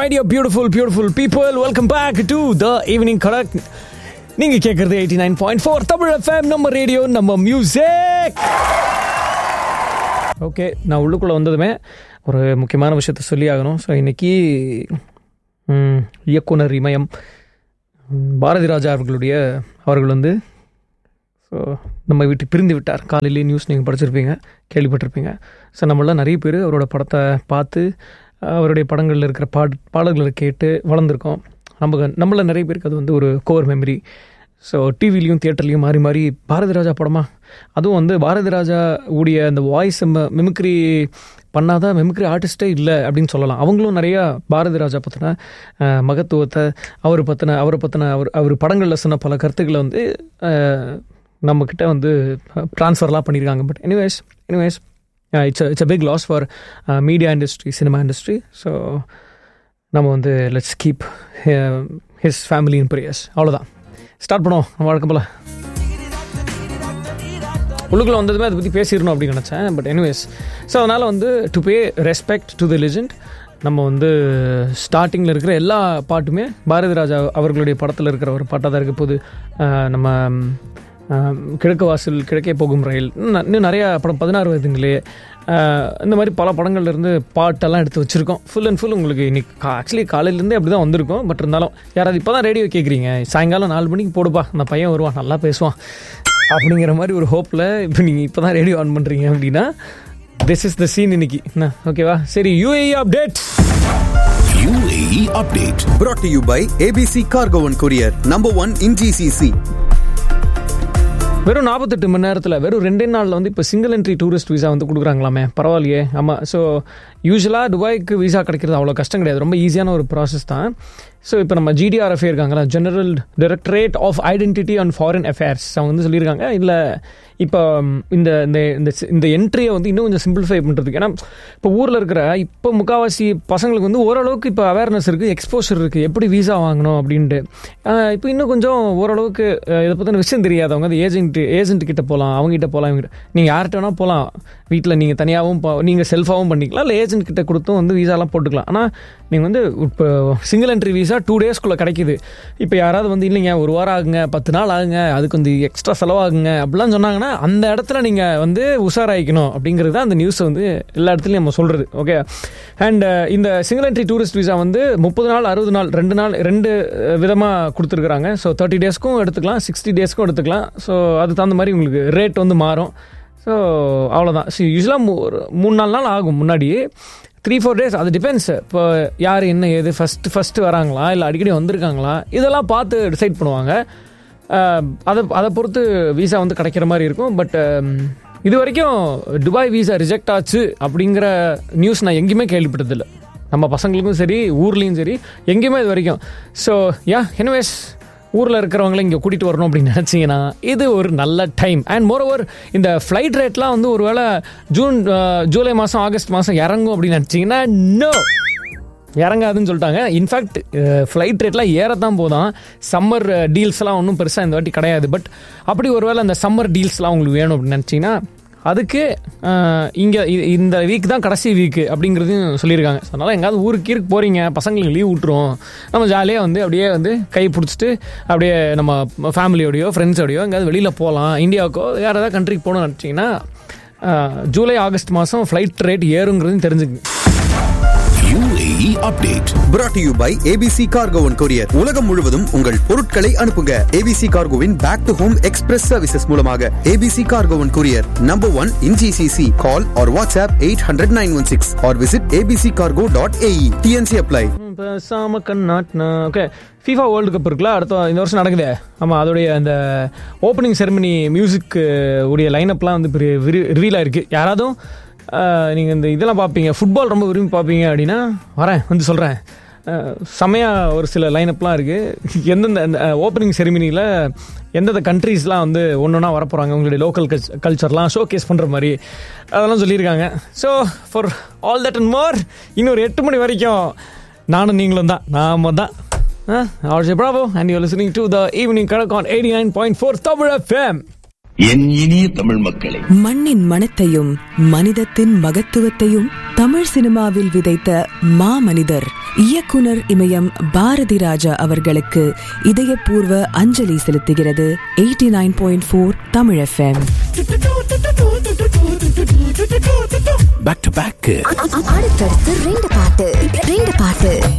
My dear beautiful beautiful people welcome back to the evening correct நீங்க கேட்கறது eighty nine point four Tamil FM நம்ம radio நம்ம music okay நான் உள்ளுக்குள்ளே வந்ததுமே ஒரு முக்கியமான விஷயத்த சொல்லி ஆகணும் ஸோ இன்னைக்கு ம், இயக்குனர் இமயம் ம், பாரதி ராஜா அவர்களுடைய அவர்கள் வந்து ஸோ நம்ம வீட்டு பிரிந்து விட்டார் காலையிலேயே நியூஸ் நீங்கள் படிச்சிருப்பீங்க கேள்விப்பட்டிருப்பீங்க ஸோ நம்மளாம் நிறைய பேர் அவரோட படத்தை பார்த்து அவருடைய படங்களில் இருக்கிற பாட் பாடல்களை கேட்டு வளர்ந்துருக்கோம் நமக்கு நம்மள நிறைய பேருக்கு அது வந்து ஒரு கோர் மெமரி ஸோ டிவிலையும் தியேட்டர்லையும் மாறி மாறி பாரதி ராஜா படமா அதுவும் வந்து பாரதி ராஜா உடைய அந்த வாய்ஸ் மிமிக்ரி பண்ணாதான் மிமிக்ரி ஆர்டிஸ்டே இல்லை அப்படின்னு சொல்லலாம் அவங்களும் நிறையா பாரதி ராஜா பற்றின மகத்துவத்தை அவர் பற்றின அவரை பற்றின அவர் அவர் படங்களில் சொன்ன பல கருத்துக்களை வந்து அஹ், நம்மக்கிட்ட வந்து ட்ரான்ஸ்ஃபர்லாம் பண்ணியிருக்காங்க but anyways anyways it's it's a big loss for media industry cinema industry so நம்ம வந்து let's keep his family in prayers அவ்வளோதான் ஸ்டார்ட் பண்ணுவோம் நம்ம வழக்கம் போல் உள்ளுக்குள்ள வந்ததுமே அதை பற்றி பேசிடணும் அப்படின்னு நினச்சேன் பட் எனிவேஸ் ஸோ அதனால் வந்து to pay respect to the legend நம்ம வந்து ஸ்டார்டிங்கில் இருக்கிற எல்லா பாட்டுமே பாரதி ராஜா அவர்களுடைய படத்தில் இருக்கிற ஒரு பாட்டாக தான் இருக்க போது அஹ், நம்ம அஹ், கிழக்கு வாசல் கிழக்கே போகும் ரயில் இன்னும் இன்னும் நிறையா படம் பதினாறு வயதுங்களே அஹ், இந்த மாதிரி பல படங்கள்ல இருந்து பாட்டெல்லாம் எடுத்து வச்சுருக்கோம் ஃபுல் அண்ட் ஃபுல் உங்களுக்கு இன்னைக்கு ஆக்சுவலி காலையிலேருந்தே அப்படி தான் வந்திருக்கும் பட் இருந்தாலும் யாராவது இப்போ தான் ரேடியோ கேட்குறீங்க சாயங்காலம் நாலு மணிக்கு போடுப்பா அந்த பையன் வருவான் நல்லா பேசுவான் அப்படிங்கிற மாதிரி ஒரு ஹோப்பில் இப்போ நீங்கள் இப்போ தான் ரேடியோ ஆன் பண்ணுறீங்க அப்படின்னா திஸ் இஸ் த சீன் இன்னைக்கு என்ன ஓகேவா சரி UAE update UAE update. brought to you by ABC Cargo and Courier, number one in GCC. வெறும் நாற்பத்தெட்டு மணி நேரத்தில் வெறும் ரெண்டே நாளில் வந்து இப்போ சிங்கிள் என்ட்ரி டூரிஸ்ட் விசா வந்து கொடுக்குறாங்களாமே பரவாயில்லையே ஆமாம் ஸோ யூஸ்வலாக துபாய்க்கு விசா கிடைக்கிறது அவ்வளோ கஷ்டம் கிடையாது ரொம்ப ஈஸியான ஒரு ப்ராசஸ் தான் ஸோ இப்போ நம்ம ஜிடிஆர்எஃப்ஏ இருக்காங்களா general directorate of identity and foreign affairs அவங்க வந்து சொல்லியிருக்காங்க இல்லை இப்போ ம், இந்த இந்த இந்த சி- இந்த என்ட்ரியை வந்து இன்னும் கொஞ்சம் சிம்பிளிஃபை பண்ணுறதுக்கு ஏன்னா இப்போ ஊரில் இருக்கிற இப்போ முக்காவாசி பசங்களுக்கு வந்து ஓரளவுக்கு இப்போ அவேர்னஸ் இருக்குது எக்ஸ்போஷர் இருக்குது எப்படி விசா வாங்கணும் அப்படின்ட்டு ஆஹ் இப்போ இன்னும் கொஞ்சம் ஓரளவுக்கு அஹ், இதை பற்றின விஷயம் தெரியாதவங்க அந்த ஏஜென்ட் ஏஜென்ட் கிட்ட போகலாம் அவங்ககிட்ட போகலாம் இவங்க நீங்கள் யார்கிட்ட வேணால் போகலாம் வீட்டில் நீங்கள் தனியாகவும் நீங்கள் செல்ஃபாகவும் பண்ணிக்கலாம் இல்லை ஏஜென்ட் கிட்ட கொடுத்தும் வந்து விசாலாம் போட்டுக்கலாம் ஆனால் நீங்கள் வந்து இப்போ சிங்கிள் என்ட்ரி விசா டூ டேஸ்க்குள்ளே கிடைக்குது இப்போ யாராவது வந்து இல்லைங்க ஒரு வாரம் ஆகுங்க பத்து நாள் ஆகுங்க அதுக்கு வந்து எக்ஸ்ட்ரா செலவாகுங்க அப்படிலாம் சொன்னாங்கன்னா அந்த இடத்துல நீங்கள் வந்து உஷாராயிக்கணும் அப்படிங்கிறது தான் அந்த நியூஸ் வந்து எல்லா இடத்துலையும் நம்ம சொல்கிறது ஓகே அண்ட் இந்த சிங்கிள் என்ட்ரி டூரிஸ்ட் விசா வந்து முப்பது நாள் அறுபது நாள் ரெண்டு நாள் ரெண்டு விதமாக கொடுத்துருக்குறாங்க ஸோ தேர்ட்டி டேஸ்க்கும் எடுத்துக்கலாம் சிக்ஸ்டி டேஸ்க்கும் எடுத்துக்கலாம் ஸோ அதுக்கு தகுந்த மாதிரி உங்களுக்கு ரேட் வந்து மாறும் ஸோ அவ்வளோதான் ஸோ யூஸ்வலாக ஒரு மூணு நாலு நாள் ஆகும் முன்னாடி த்ரீ ஃபோர் டேஸ் அது டிபெண்ட்ஸ் இப்போ யார் என்ன ஏது ஃபஸ்ட்டு ஃபஸ்ட்டு வராங்களா இல்லை அடிக்கடி வந்திருக்காங்களா இதெல்லாம் பார்த்து டிசைட் பண்ணுவாங்க அஹ், அதை அதை பொறுத்து விசா வந்து கிடைக்கிற மாதிரி இருக்கும் பட் இது வரைக்கும் துபாய் விசா ரிஜெக்ட் ஆச்சு அப்படிங்கிற நியூஸ் நான் எங்கேயுமே கேள்விப்பட்டதில்லை நம்ம பசங்களுக்கும் சரி ஊர்லேயும் சரி எங்கேயுமே இது வரைக்கும் ஸோ யா எனிவேஸ் ஊரில் இருக்கிறவங்கள இங்கே கூட்டிகிட்டு வரணும் அப்படின்னு நினச்சிங்கன்னா இது ஒரு நல்ல டைம் அண்ட் மோரோவர் இந்த ஃப்ளைட் ரேட்லாம் வந்து ஒருவேளை ஜூன் அஹ், ஜூலை மாதம் ஆகஸ்ட் மாதம் இறங்கும் அப்படின்னு நினச்சிங்கன்னா நோ இறங்காதுன்னு சொல்லிட்டாங்க இன்ஃபேக்ட் ஃப்ளைட் ரேட்லாம் ஏறத்தான் போதான் சம்மர் டீல்ஸ்லாம் ஒன்றும் பெருசாக இந்த வாட்டி கிடையாது பட் அப்படி ஒருவேளை அந்த சம்மர் டீல்ஸ்லாம் உங்களுக்கு வேணும் அப்படின்னு நினச்சிங்கன்னா அதுக்கு இங்கே இந்த வீக் தான் கடைசி வீக்கு அப்படிங்கிறதையும் சொல்லியிருக்காங்க ஸோ அதனால் எங்கேயாவது ஊருக்கு கீருக்கு போகிறீங்க பசங்களுக்கு லீவ் விட்டுரும் நம்ம ஜாலியாக வந்து அப்படியே வந்து கை பிடிச்சிட்டு அப்படியே நம்ம ஃபேமிலியோடையோ ஃப்ரெண்ட்ஸோடையோ எங்கேயாவது வெளியில் போகலாம் இந்தியாவுக்கோ வேறு ஏதாவது கண்ட்ரிக்கு போகணும்னு நினச்சிங்கன்னா ஜூலை ஆகஸ்ட் மாதம் ஃப்ளைட் ரேட் ஏறுங்கிறதையும் தெரிஞ்சுக்கங்க UAE update. brought to you by ABC Cargo and Courier. உலகம் முழுவதும் உங்கள் பொருட்களை அனுப்புங்க ABC Cargoவின் back to home express services மூலமாக ABC Cargo and Courier, number one in GCC. Call or WhatsApp 800-916 or visit abccargo.ae. TNC apply. பேசாம கண்ணாட்னா okay FIFA world cup இருக்குல்ல அடுத்த இந்த வருஷம் நடக்குதே ஆமாம் அதோடைய அந்த ஓப்பனிங் செரமனி மியூசிக் உடைய லைனப்லாம் வந்து பெரிய ரிவீல் ஆயிருக்கு யாராவதும் நீங்கள் இந்த இதெல்லாம் பார்ப்பீங்க ஃபுட்பால் ரொம்ப விரும்பி பார்ப்பீங்க அப்படின்னா வரேன் வந்து சொல்கிறேன் செமையாக ஒரு சில லைனப்லாம் இருக்குது எந்தெந்த அந்த ஓப்பனிங் செரிமனியில் எந்தெந்த கண்ட்ரீஸ்லாம் வந்து ஒன்று ஒன்றா வரப்போகிறாங்க உங்களுடைய லோக்கல் கல்ச் கல்ச்சர்லாம் ஷோ கேஸ் பண்ணுற மாதிரி அதெல்லாம் சொல்லியிருக்காங்க so for all that and more இன்னொரு எட்டு மணி வரைக்கும் நானும் நீங்களும் தான் நாம தான் RJ Bravo and you listening to the evening கணக்கு on eighty nine point four Tamil FM என் இனிய தமிழ் மக்களே மண்ணின் மனத்தையும் மனிதத்தின் மகத்துவத்தையும் தமிழ் சினிமாவில் விதைத்த மாமனிதர் இயக்குனர் இமயம் பாரதி ராஜா அவர்களுக்கு இதயபூர்வ அஞ்சலி செலுத்துகிறது eighty nine point four Tamil FM back to back அடுத்தடுத்து ரெண்டு பாட்டு ரெண்டு பாட்டு